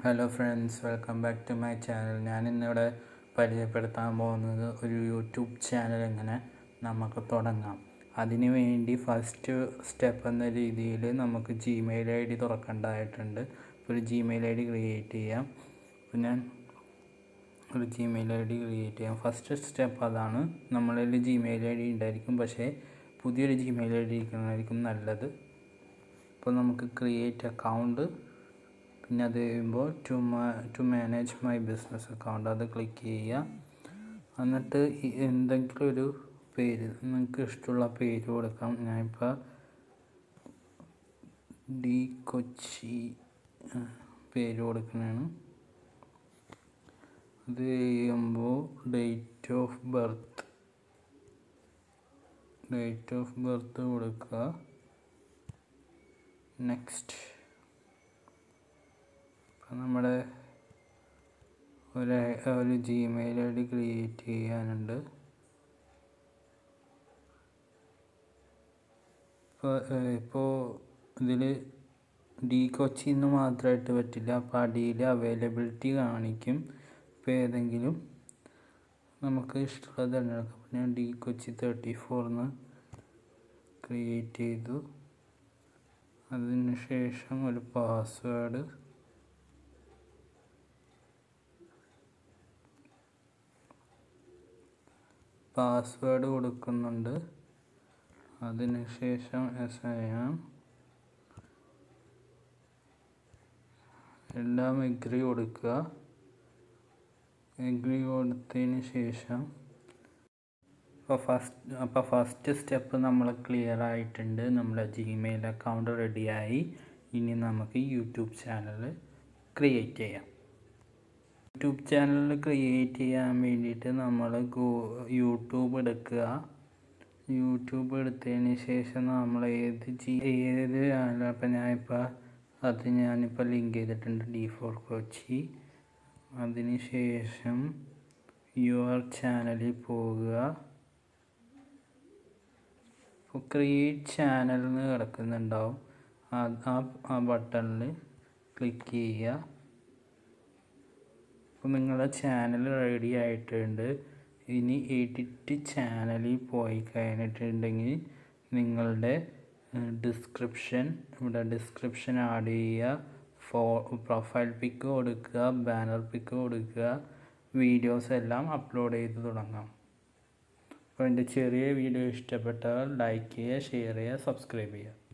hello friends welcome back to my channel ഞാൻ ഇന്നിവിടെ പരിചയപ്പെടുത്താൻ പോകുന്നത് ഒരു യൂട്യൂബ് ചാനൽ എങ്ങനെ നമുക്ക് തുടങ്ങാം അതിനു വേണ്ടി ഫസ്റ്റ് സ്റ്റെപ്പ് എന്ന രീതിയിൽ നമുക്ക് ജിമെയിൽ ഐ ഡി തുറക്കേണ്ടതായിട്ടുണ്ട് ഒരു ജിമെയിൽ ഐ ഡി ക്രിയേറ്റ് ചെയ്യാം അപ്പോൾ ഞാൻ ഒരു ജിമെയിൽ ഐ ഡി ക്രിയേറ്റ് ചെയ്യാം ഫസ്റ്റ് സ്റ്റെപ്പ് അതാണ് നമ്മളിൽ ജിമെയിൽ ഐ ഡി ഉണ്ടായിരിക്കും പക്ഷേ പുതിയൊരു ജിമെയിൽ ഐ ഡി ഇരിക്കുന്നതായിരിക്കും നല്ലത് അപ്പോൾ നമുക്ക് ക്രിയേറ്റ് അക്കൗണ്ട് പിന്നെ അത് കഴിയുമ്പോൾ to to manage my business account അത് ക്ലിക്ക് ചെയ്യുക എന്നിട്ട് ഈ എന്തെങ്കിലും ഒരു പേര് നിങ്ങൾക്ക് ഇഷ്ടമുള്ള പേര് കൊടുക്കാം ഞാനിപ്പോൾ ഡി കൊച്ചി പേര് കൊടുക്കുന്നതാണ് അത് ചെയ്യുമ്പോൾ date of birth date of birth കൊടുക്കുക നെക്സ്റ്റ് അപ്പം നമ്മുടെ ഒരു ഒരു ജിമെയിൽ ഐ ഡി ക്രിയേറ്റ് ചെയ്യാനുണ്ട് ഇപ്പോൾ ഇപ്പോൾ ഇതിൽ ഡി കൊച്ചി എന്ന് മാത്രമായിട്ട് പറ്റില്ല അപ്പോൾ അടിയിൽ അവൈലബിലിറ്റി കാണിക്കും ഇപ്പോൾ ഏതെങ്കിലും നമുക്ക് ഇഷ്ടമുള്ളത് തിരഞ്ഞെടുക്കാം അപ്പോൾ ഞാൻ ഡി കൊച്ചി തേർട്ടി ഫോർന്ന് ക്രിയേറ്റ് ചെയ്തു അതിന് ശേഷം ഒരു പാസ്വേഡ് പാസ്വേഡ് കൊടുക്കുന്നുണ്ട് അതിനുശേഷം എസ് ഐ ആം എല്ലാം എഗ്രി കൊടുക്കുക എഗ്രി കൊടുത്തതിന് ശേഷം അപ്പോൾ ഫസ്റ്റ് അപ്പോൾ ഫസ്റ്റ് സ്റ്റെപ്പ് നമ്മൾ ക്ലിയർ ആയിട്ടുണ്ട് നമ്മുടെ ജിമെയിൽ അക്കൗണ്ട് റെഡിയായി ഇനി നമുക്ക് യൂട്യൂബ് ചാനൽ ക്രിയേറ്റ് ചെയ്യാം യൂട്യൂബ് ചാനൽ ക്രിയേറ്റ് ചെയ്യാൻ വേണ്ടിയിട്ട് നമ്മൾ ഗൂ യൂട്യൂബ് എടുക്കുക യൂട്യൂബ് എടുത്തതിന് ശേഷം നമ്മൾ ഏത് ജി ഏത് ചാനൽ അപ്പം ഞാനിപ്പോൾ അത് ഞാനിപ്പോൾ ലിങ്ക് ചെയ്തിട്ടുണ്ട് ഡി ഫോർ കൊച്ചി അതിന് ശേഷം യുവർ ചാനലിൽ പോകുക ഇപ്പോൾ ക്രിയേറ്റ് ചാനൽ എന്ന് കിടക്കുന്നുണ്ടാവും ആ ആ ബട്ടണിൽ ക്ലിക്ക് ചെയ്യുക അപ്പോൾ നിങ്ങളുടെ ചാനൽ റെഡി ആയിട്ടുണ്ട് ഇനി എഡിറ്റ് ചാനലിൽ പോയി കഴിഞ്ഞിട്ടുണ്ടെങ്കിൽ നിങ്ങളുടെ ഡിസ്ക്രിപ്ഷൻ ഇവിടെ ഡിസ്ക്രിപ്ഷൻ ആഡ് ചെയ്യുക ഫോ പ്രൊഫൈൽ പിക്ക് കൊടുക്കുക ബാനർ പിക്ക് കൊടുക്കുക വീഡിയോസ് എല്ലാം അപ്ലോഡ് ചെയ്ത് തുടങ്ങാം അപ്പോൾ എൻ്റെ ചെറിയ വീഡിയോ ഇഷ്ടപ്പെട്ടാൽ ലൈക്ക് ചെയ്യുക ഷെയർ ചെയ്യുക സബ്സ്ക്രൈബ് ചെയ്യുക